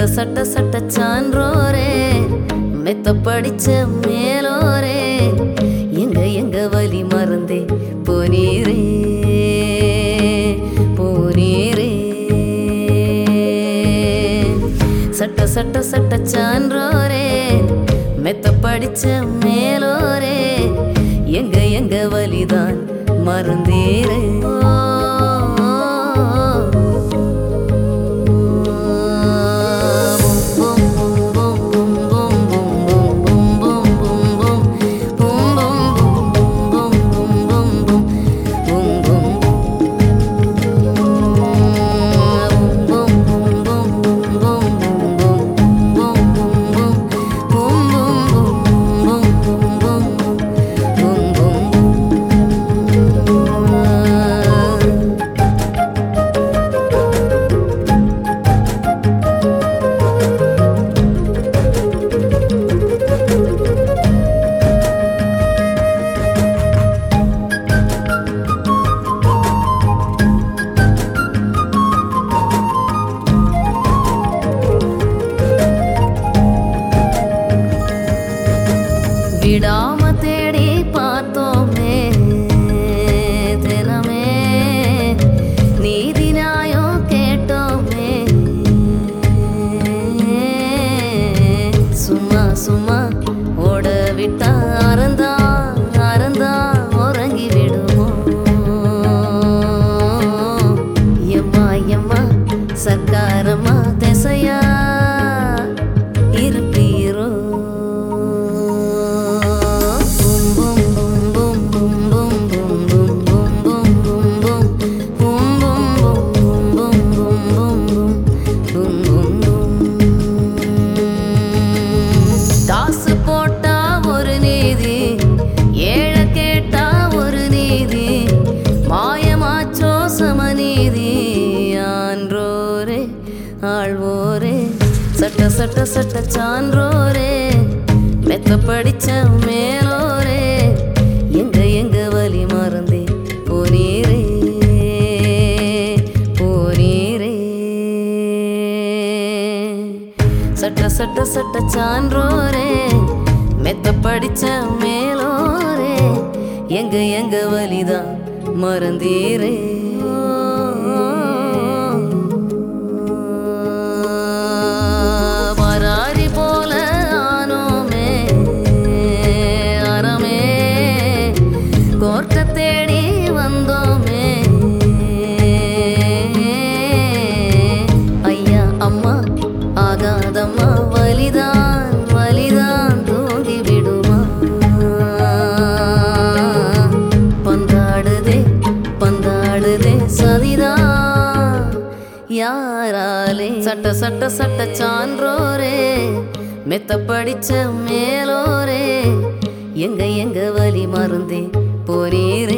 சட்ட சட்ட சட்ட சான்றோரே மெத்த படிச்ச மேலோரே எங்க எங்க வலி மறந்தே போனீரே போனீரே சட்ட சட்ட சட்ட சான்றோரே மெத்த படிச்ச மேலோரே எங்க எங்க வலிதான் மறந்தீரே விடாம தேடி பார்த்தோமே தினமே நீதி நியாயம் கேட்டோமே சும்மா சும்மா ஓட விட்டா அறந்தா அறந்தா உறங்கி விடுமோ எம்மா எம்மா சர்க்காரமா திசையா இருப்பீரோ காசு போட்டா ஒரு நீதி ஏழை கேட்டா ஒரு நீதி மாயமாச்சோ சமநீதி ஆன்றோரே ஆழ்வோரே சட்ட சட்ட சட்ட சான்றோரே மெத்த படிச்ச மேலோரே எங்க எங்க வலி மறந்தே போனீரே போனீரே சட்ட சட்ட சட்ட சான்றோரே மெத்த படிச்ச மேலோரே எங்க எங்க வலிதான் மறந்தீரே வராரி போல ஆனோமே அறமே கோர்க்க தேடி வந்தோமே ஐயா அம்மா ஆகாதம்மா வலிதான் வலிதான் தூங்கி விடுமா பந்தாடுதே பந்தாடுதே சதிதான் யாராலே சட்ட சட்ட சட்ட சான்றோரே மெத்த படிச்ச மேலோரே எங்க எங்க வலி மருந்தே போனீரே